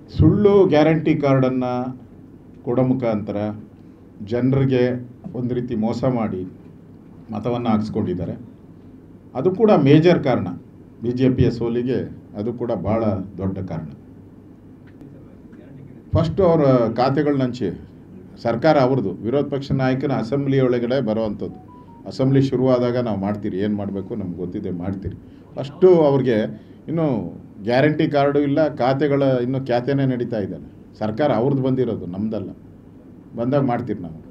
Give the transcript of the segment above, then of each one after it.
ಸುಳ್ಳು ಗ್ಯಾರಂಟಿ ಕಾರ್ಡನ್ನು ಕೊಡೋ ಮುಖಾಂತರ ಜನರಿಗೆ ಒಂದು ರೀತಿ ಮೋಸ ಮಾಡಿ ಮತವನ್ನು ಹಾಕ್ಸ್ಕೊಂಡಿದ್ದಾರೆ ಅದು ಕೂಡ ಮೇಜರ್ ಕಾರಣ ಬಿ ಜೆ ಪಿಯ ಸೋಲಿಗೆ ಅದು ಕೂಡ ಭಾಳ ದೊಡ್ಡ ಕಾರಣ ಫಸ್ಟು ಅವರ ಖಾತೆಗಳನ್ನ ಹಂಚಿ ಸರ್ಕಾರ ಅವ್ರದ್ದು ವಿರೋಧ ಪಕ್ಷ ನಾಯಕನ ಅಸೆಂಬ್ಲಿ ಒಳಗಡೆ ಬರೋವಂಥದ್ದು ಅಸೆಂಬ್ಲಿ ಶುರುವಾದಾಗ ನಾವು ಮಾಡ್ತೀರಿ ಏನು ಮಾಡಬೇಕು ನಮ್ಗೆ ಗೊತ್ತಿದೆ ಮಾಡ್ತೀರಿ ಫಸ್ಟು ಅವ್ರಿಗೆ ಇನ್ನೂ ಗ್ಯಾರಂಟಿ ಕಾರ್ಡು ಇಲ್ಲ ಖಾತೆಗಳ ಇನ್ನೂ ಖ್ಯಾತೆನೇ ನಡೀತಾ ಇದ್ದಾರೆ ಸರ್ಕಾರ ಅವ್ರದ್ದು ಬಂದಿರೋದು ನಮ್ದಲ್ಲ ಬಂದಾಗ ಮಾಡ್ತೀರಿ ನಾವು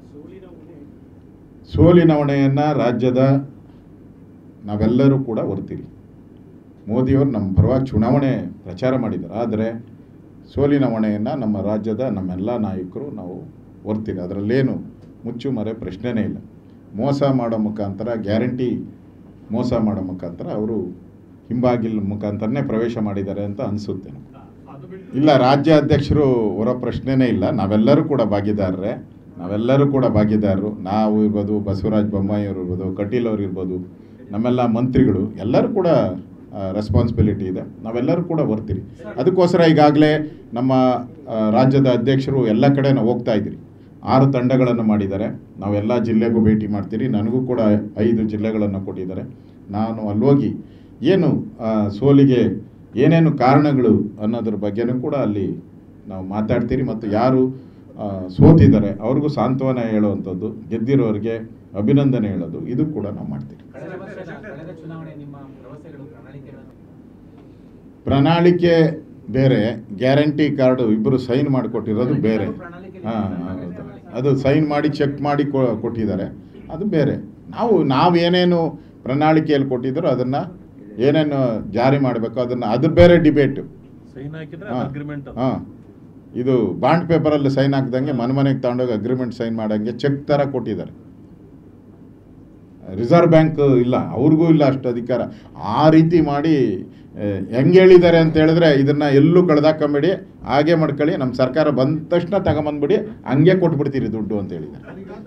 ಸೋಲಿನ ಹೊಣೆಯನ್ನು ರಾಜ್ಯದ ನಾವೆಲ್ಲರೂ ಕೂಡ ಹೊರ್ತೀರಿ ಮೋದಿಯವರು ನಮ್ಮ ಪರವಾಗಿ ಚುನಾವಣೆ ಪ್ರಚಾರ ಮಾಡಿದ್ದಾರೆ ಆದರೆ ಸೋಲಿನ ಹೊಣೆಯನ್ನು ನಮ್ಮ ರಾಜ್ಯದ ನಮ್ಮೆಲ್ಲ ನಾಯಕರು ನಾವು ಹೊರ್ತೀರಿ ಅದರಲ್ಲೇನು ಮುಚ್ಚು ಮರೆ ಪ್ರಶ್ನೆನೇ ಇಲ್ಲ ಮೋಸ ಮಾಡೋ ಮುಖಾಂತರ ಗ್ಯಾರಂಟಿ ಮೋಸ ಮಾಡೋ ಮುಖಾಂತರ ಅವರು ಹಿಂಬಾಗಿಲ್ ಮುಖಾಂತರನೇ ಪ್ರವೇಶ ಮಾಡಿದ್ದಾರೆ ಅಂತ ಅನಿಸುತ್ತೆ ನಮ್ಗೆ. ಇಲ್ಲ ರಾಜ್ಯ ಅಧ್ಯಕ್ಷರು ಹೊರ ಪ್ರಶ್ನೆನೇ ಇಲ್ಲ ನಾವೆಲ್ಲರೂ ಕೂಡ ಭಾಗಿದಾರರೇ ನಾವೆಲ್ಲರೂ ಕೂಡ ಭಾಗಿದಾರರು ನಾವು ಇರ್ಬೋದು ಬಸವರಾಜ ಬೊಮ್ಮಾಯಿ ಅವರು ಇರ್ಬೋದು ಕಟೀಲ್ ಅವ್ರು ಇರ್ಬೋದು ನಮ್ಮೆಲ್ಲ ಮಂತ್ರಿಗಳು ಎಲ್ಲರೂ ಕೂಡ ರೆಸ್ಪಾನ್ಸಿಬಿಲಿಟಿ ಇದೆ ನಾವೆಲ್ಲರೂ ಕೂಡ ಬರ್ತೀರಿ ಅದಕ್ಕೋಸ್ಕರ ಈಗಾಗಲೇ ನಮ್ಮ ಆ, ರಾಜ್ಯದ ಅಧ್ಯಕ್ಷರು ಎಲ್ಲ ಕಡೆ ನಾವು ಹೋಗ್ತಾ ಇದ್ದೀರಿ ಆರು ತಂಡಗಳನ್ನು ಮಾಡಿದ್ದಾರೆ ನಾವೆಲ್ಲ ಜಿಲ್ಲೆಗೂ ಭೇಟಿ ಮಾಡ್ತೀರಿ ನನಗೂ ಕೂಡ ಐದು ಜಿಲ್ಲೆಗಳನ್ನು ಕೊಟ್ಟಿದ್ದಾರೆ ನಾನು ಅಲ್ಲೋಗಿ ಏನು ಆ, ಸೋಲಿಗೆ ಏನೇನು ಕಾರಣಗಳು ಅನ್ನೋದ್ರ ಬಗ್ಗೆನೂ ಕೂಡ ಅಲ್ಲಿ ನಾವು ಮಾತಾಡ್ತೀರಿ ಮತ್ತು ಯಾರು ಆ, ಸೋತಿದ್ದಾರೆ ಅವ್ರಿಗೂ ಸಾಂತ್ವನ ಹೇಳುವಂಥದ್ದು ಗೆದ್ದಿರೋರಿಗೆ ಅಭಿನಂದನೆ ಹೇಳೋದು ಇದು ಕೂಡ ನಾವು ಮಾಡ್ತೀವಿ ಕಳೆದ ವರ್ಷದ ಕಳೆದ ಚುನಾವಣೆ ನಿಮ್ಮ ಭರವಸೆಗಳು ಪ್ರಣಾಳಿಕೆಗಳನ್ನು ಪ್ರಣಾಳಿಕೆ ಬೇರೆ ಗ್ಯಾರಂಟಿ ಕಾರ್ಡು ಇಬ್ಬರು ಸೈನ್ ಮಾಡಿಕೊಟ್ಟಿರೋದು ಬೇರೆ ಹಾಂ ಹೌದು ಅದು ಸೈನ್ ಮಾಡಿ ಚೆಕ್ ಮಾಡಿ ಕೊ- ಕೊಟ್ಟಿದ್ದಾರೆ ಅದು ಬೇರೆ ನಾವು ನಾವು ಏನೇನು ಪ್ರಣಾಳಿಕೆಯಲ್ಲಿ ಕೊಟ್ಟಿದ್ದರೋ ಅದನ್ನು ಏನೇನು ಜಾರಿ ಮಾಡಬೇಕು ಅದನ್ನು ಅದು ಬೇರೆ ಡಿಬೇಟು ಸೈನ್ ಹಾಕಿದ್ರೆ ಹಾಂ ಅಗ್ರಿಮೆಂಟ್ ಹಾಂ ಇದು ಬಾಂಡ್ ಪೇಪರಲ್ಲಿ ಸೈನ್ ಹಾಕ್ದಂಗೆ ಮನೆ ಮನೆಗೆ ತಗೊಂಡೋಗಿ ಅಗ್ರಿಮೆಂಟ್ ಸೈನ್ ಮಾಡಂಗೆ ಚೆಕ್ ಥರ ಕೊಟ್ಟಿದ್ದಾರೆ ರಿಸರ್ವ್ ಬ್ಯಾಂಕ್ ಇಲ್ಲ ಅವ್ರಿಗೂ ಇಲ್ಲ ಅಷ್ಟು ಅಧಿಕಾರ ಆ ರೀತಿ ಮಾಡಿ ಆ, ಹೆಂಗೆ ಹೇಳಿದ್ದಾರೆ ಅಂತ ಹೇಳಿದ್ರೆ ಇದನ್ನ ಎಲ್ಲೂ ಕಳೆದಾಕೊಂಬೇಡಿ ಹಾಗೆ ಮಾಡ್ಕೊಳ್ಳಿ ನಮ್ಮ ಸರ್ಕಾರ ಬಂದ ತಕ್ಷಣ ತಗೊಂಬಂದ್ಬಿಡಿ ಹಂಗೆ ಕೊಟ್ಬಿಡ್ತೀರಿ ದುಡ್ಡು ಅಂತ ಹೇಳಿದ್ದಾರೆ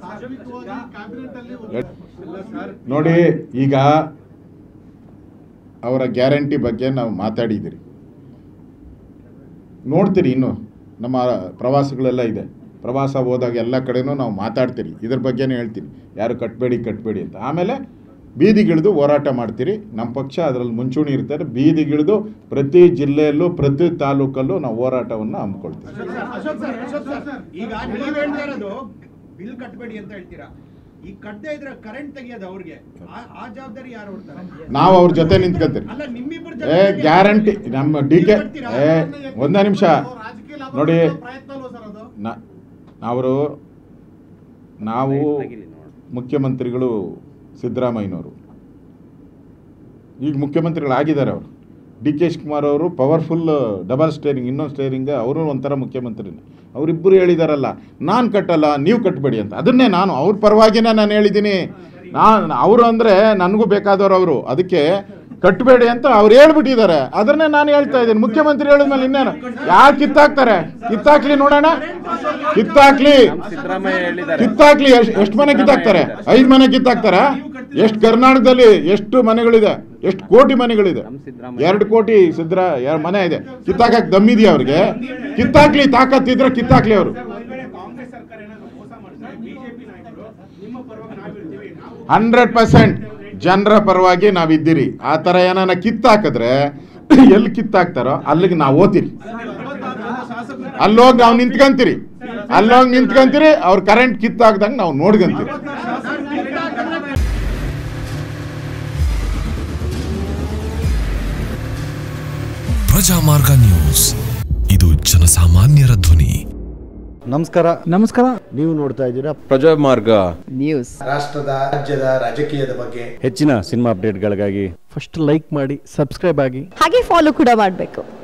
ನೋಡಿ ಈಗ ಅವರ ಗ್ಯಾರಂಟಿ ಬಗ್ಗೆ ನಾವು ಮಾತಾಡಿದ್ದೀರಿ ನೋಡ್ತೀರಿ ಇನ್ನು ನಮ್ಮ ಪ್ರವಾಸಗಳೆಲ್ಲ ಇದೆ ಪ್ರವಾಸ ಹೋದಾಗ ಎಲ್ಲ ಕಡೆನೂ ನಾವು ಮಾತಾಡ್ತೀರಿ ಇದ್ರ ಬಗ್ಗೆನೇ ಹೇಳ್ತೀರಿ ಯಾರು ಕಟ್ಟಬೇಡಿ ಕಟ್ಟಬೇಡಿ ಅಂತ ಆಮೇಲೆ ಬೀದಿಗಿಳಿದು ಹೋರಾಟ ಮಾಡ್ತೀರಿ ನಮ್ಮ ಪಕ್ಷ ಅದರಲ್ಲಿ ಮುಂಚೂಣಿ ಇರ್ತಾರೆ ಬೀದಿಗಿಳಿದು ಪ್ರತಿ ಜಿಲ್ಲೆಯಲ್ಲೂ ಪ್ರತಿ ತಾಲೂಕಲ್ಲೂ ನಾವು ಹೋರಾಟವನ್ನು ಹಮ್ಮಿಕೊಳ್ತೀವಿ ಅಶೋಕ್ ಸರ್ ಅಶೋಕ್ ಸರ್ ಈಗ ನೀವ್ ಹೇಳ್ತಾ ಇರೋದು ಬಿಲ್ ಕಟ್ಟಬೇಡಿ ಅಂತ ಹೇಳ್ತೀರಾ ಈಗ ಕಟ್ಟದೇ ಇದ್ರೆ ಕರೆಂಟ್ ತೆಗಿಯೋದು ಅವ್ರಿಗೆ ಆ- ಆ ಜವಾಬ್ದಾರಿ ಯಾರು ಹೊಡ್ತಾರೆ ನಾವು ಅವ್ರ ಜೊತೆ ನಿಂತ್ಕೊತೀರಿ ಅಲ್ಲ ನಿಮ್ಮಿಬ್ಬರ ಏ ಗ್ಯಾರಂಟಿ ನಮ್ಮ ಡಿ ಕೆ ಏ ಒಂದೇ ನಿಮಿಷ ನೋಡಿ ನ- ಅವರು ನಾವು ಮುಖ್ಯಮಂತ್ರಿಗಳು ಸಿದ್ದರಾಮಯ್ಯನವರು ಈಗ ಮುಖ್ಯಮಂತ್ರಿಗಳಾಗಿದ್ದಾರೆ ಅವರು ಡಿ ಕೆ ಶಿವಕುಮಾರ್ ಅವರು ಪವರ್ಫುಲ್ ಡಬಲ್ ಸ್ಟೇರಿಂಗ್ ಇನ್ನೊಂದು ಸ್ಟೇರಿಂಗ್ ಅವರು ಒಂಥರ ಮುಖ್ಯಮಂತ್ರಿನೇ ಅವರಿಬ್ಬರು ಹೇಳಿದಾರಲ್ಲ ನಾನು ಕಟ್ಟಲ್ಲ ನೀವು ಕಟ್ಟಬೇಡಿ ಅಂತ ಅದನ್ನೇ ನಾನು ಅವ್ರ ಪರವಾಗಿನೇ ನಾನು ಹೇಳಿದ್ದೀನಿ ನಾನು ಅವರು ಅಂದರೆ ನನಗೂ ಬೇಕಾದವರು ಅವರು ಅದಕ್ಕೆ ಕಟ್ಟಬೇಡಿ ಅಂತ ಅವ್ರು ಹೇಳ್ಬಿಟ್ಟಿದ್ದಾರೆ ಅದನ್ನೇ ನಾನು ಹೇಳ್ತಾ ಇದ್ದೀನಿ ಮುಖ್ಯಮಂತ್ರಿ ಹೇಳಿದ್ಮೇಲೆ ಇನ್ನೇನು ಯಾರು ಕಿತ್ತಾಕ್ತಾರೆ ಕಿತ್ತಾಕ್ಲಿ ನೋಡೋಣ ಕಿತ್ತಾಕ್ಲಿ ಸಿದ್ದರಾಮಯ್ಯ ಹೇಳಿದ್ದಾರೆ ಕಿತ್ತಾಕ್ಲಿ ಎಷ್ಟು ಎಷ್ಟು ಮನೆ ಕಿತ್ತಾಕ್ತಾರೆ ಐದು ಮನೆ ಕಿತ್ತಾಕ್ತಾರ ಎಷ್ಟು ಕರ್ನಾಟಕದಲ್ಲಿ ಎಷ್ಟು ಮನೆಗಳಿದೆ ಎಷ್ಟು ಕೋಟಿ ಮನೆಗಳಿದೆ ನಮ್ ಸಿದ್ದರಾಮಯ್ಯ ಎರಡು ಕೋಟಿ ಸಿದ್ರ ಎರಡು ಮನೆ ಇದೆ ಕಿತ್ತಾಕಕ್ ದಮ್ಮಿದೆಯಾ ಅವ್ರಿಗೆ ಕಿತ್ತಾಕ್ಲಿ ತಾಕತ್ತಿದ್ರೆ ಕಿತ್ತಾಕ್ಲಿ ಅವರು ಕಾಂಗ್ರೆಸ್ ಸರ್ಕಾರ ಏನಾದ್ರು ಮೋಸ ಮಾಡಿದ್ರೆ ಬಿಜೆಪಿ ನಾಯಕರು ನಿಮ್ಮ ಪರವಾಗಿ ನಾವಿರ್ತೀವಿ ನಾವು ಹಂಡ್ರೆಡ್ ಪರ್ಸೆಂಟ್ ಜನರ ಪರವಾಗಿ ನಾವಿದ್ದೀರಿ ಆ ಥರ ಏನಾನ ಕಿತ್ತಾಕಿದ್ರೆ ಎಲ್ಲಿ ಕಿತ್ತಾಕ್ತಾರೋ ಅಲ್ಲಿಗೆ ನಾವು ಓದ್ತೀರಿ ಅಲ್ಲೋಗಿ ನಾವು ನಿಂತ್ಕೊಂತೀರಿ ಅಲ್ಲೋಗಿ ನಿಂತ್ಕೊಂತೀರಿ ಅವ್ರ ಕರೆಂಟ್ ಕಿತ್ತಾಕ್ದಂಗೆ ನಾವು ನೋಡ್ಕೊಂತೀರಿ ಪ್ರಜಾಮಾರ್ಗ ನ್ಯೂಸ್ ಇದು ಜನಸಾಮಾನ್ಯರ ಧ್ವನಿ ನಮಸ್ಕಾರ ನಮಸ್ಕಾರ ನೀವು ನೋಡ್ತಾ ಇದ್ದೀರಾ ಪ್ರಜಾಮಾರ್ಗ ನ್ಯೂಸ್ ರಾಷ್ಟ್ರದ ರಾಜ್ಯದ ರಾಜಕೀಯದ ಬಗ್ಗೆ ಹೆಚ್ಚಿನ ಸಿನಿಮಾ ಅಪ್ಡೇಟ್ಗಳಿಗಾಗಿ ಫಸ್ಟ್ ಲೈಕ್ ಮಾಡಿ ಸಬ್ಸ್ಕ್ರೈಬ್ ಆಗಿ ಹಾಗೆ ಫಾಲೋ ಕೂಡ ಮಾಡಬೇಕು